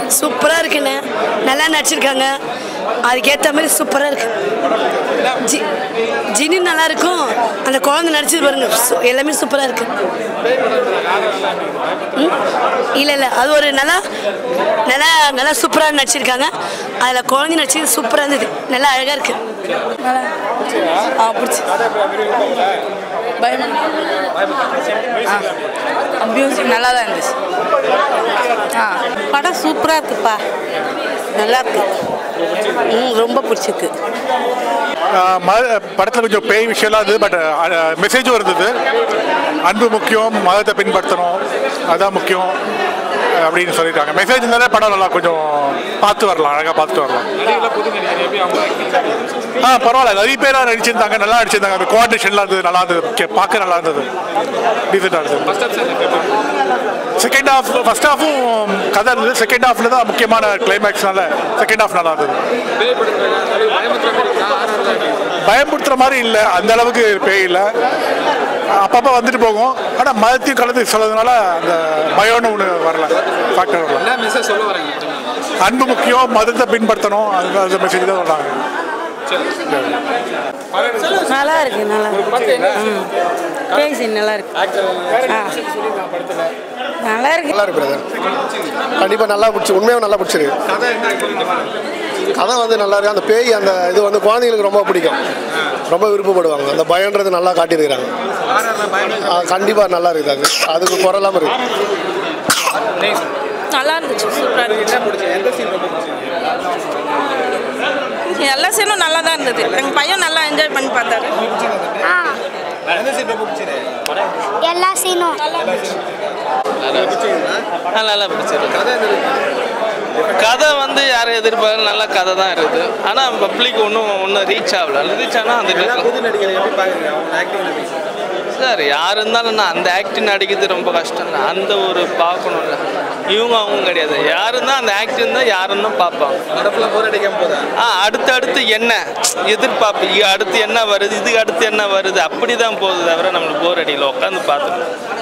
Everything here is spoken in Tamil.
சூப்பராக இருக்குண்ணே நல்லா நடிச்சிருக்காங்க அதுக்கேற்ற மாதிரி சூப்பராக இருக்கு ஜி ஜினி நல்லா இருக்கும் அந்த குழந்தை நடிச்சது பாருங்க சு- எல்லாமே சூப்பராக இருக்கு ம்? இல்லை இல்லை அது ஒரு நல்லா நல்லா நல்லா சூப்பராக நடிச்சிருக்காங்க அதில் குழந்தை நடிச்சது சூப்பராக இருந்தது நல்லா அழகாக இருக்கு ஆ பிடிச்சி பயம் மியூசிக் நல்லா தான் இருந்துச்சு ஆ படம் சூப்பராக இருக்குப்பா நல்லா இருக்கு ம் ரொம்ப பிடிச்சிருக்கு படத்தில் கொஞ்சம் பேய் விஷயம்லாம் இருந்தது பட் மெசேஜும் இருந்தது அன்பு முக்கியம் மதத்தை பின்படுத்தணும் அதான் முக்கியம் அப்படின்னு சொல்லியிருக்காங்க மெசேஜ் இருந்தாலே படம் நல்லா கொஞ்சம் பார்த்து வரலாம் அழகாக பார்த்துட்டு வரலாம் ஆ பரவாயில்ல நிறைய பேராக நடிச்சிருந்தாங்க நல்லா நடிச்சிருந்தாங்க அந்த கோஆர்டினேஷன்லாம் இருந்தது நல்லா இருந்தது கே- பார்க்க நல்லா இருந்தது டீசெண்டாக இருந்தது செகண்ட் ஹாஃப் ஃபர்ஸ்ட் ஹாஃபும் கதை இருந்தது செகண்ட் ஹாஃப்ல தான் முக்கியமான கிளைமேக்ஸ்னால செகண்ட் ஹாஃப் நல்லா இருந்தது பயமுறுத்துற மாதிரி இல்லை அந்த அளவுக்கு பேய் இல்லை அப்பப்போ வந்துட்டு போகும் ஆனால் மதத்தையும் கலந்து சொல்றதுனால அந்த பயம்னு ஒன்று வரல ஃபேக்டர் வரல என்ன மெசேஜ் சொல்ல வரீங்க அன்பு முக்கியம் மதத்தை பின்படுத்தணும் அந்த அந்த மெசேஜ் தான் வர்றாங்க நல்லா இருக்கு நல்லா இருக்கு ம் பேசி நல்லா இருக்கு ஆ நல்லா இருக்கு நல்லா இருக்கு பிரதர் கண்டிப்பாக நல்லா பிடிச்சி உண்மையாக நல்லா பிடிச்சிருக்கு கதை வந்து நல்லா இருக்கு அந்த பேய் அந்த இது வந்து குழந்தைங்களுக்கு ரொம்ப பிடிக்கும் ரொம்ப விருப்பப்படுவாங்க அந்த பயன்றது நல்லா காட்டியிருக்கிறாங்க கண்டிப்பாக நல்லா இருக்குது அது அதுக்கு குறையில்லாமல் இருக்கு நல்லா இருந்துச்சு சூப்பராக இருந்துச்சு என்ன பிடிச்சி எந்த சீன் ரொம்ப பிடிச்சிருக்கு எல்லா சீனும் நல்லா தான் இருந்தது எங்கள் பையன் நல்லா என்ஜாய் பண்ணி பார்த்தாரு எந்த சீன் ரொம்ப பிடிச்சிரு எல்லா சீனும் நல்லா பிடிச்சிருக்கு கதை எந்த கதை வந்து யாரும் எதிர்பார்க்க நல்ல கதை தான் இருக்குது ஆனால் பப்ளிக் ஒன்றும் ஒன்றும் ரீச் ஆகல ரீச் ஆனால் அந்த எல்லா புது நடிகரை எப்படி பாக்குறீங்க அவங்க ஆக்டிங் சார் யார் இருந்தாலும் நான் அந்த ஆக்டிங் நடிக்கிறது ரொம்ப கஷ்டம் தான் அந்த ஒரு பார்க்கணும்ல இவங்க அவங்க கிடையாது யார் இருந்தால் அந்த ஆக்டிங் தான் யாரும் தான் பார்ப்பாங்க படத்துல போர் அடிக்காம போதா ஆ அடுத்து அடுத்து என்ன எதிர்பார்ப்பு இ- அடுத்து என்ன வருது இதுக்கு அடுத்து என்ன வருது அப்படி தான் போகுது தவிர நம்மளுக்கு போர் அடியில் உட்காந்து பார்த்துக்கணும்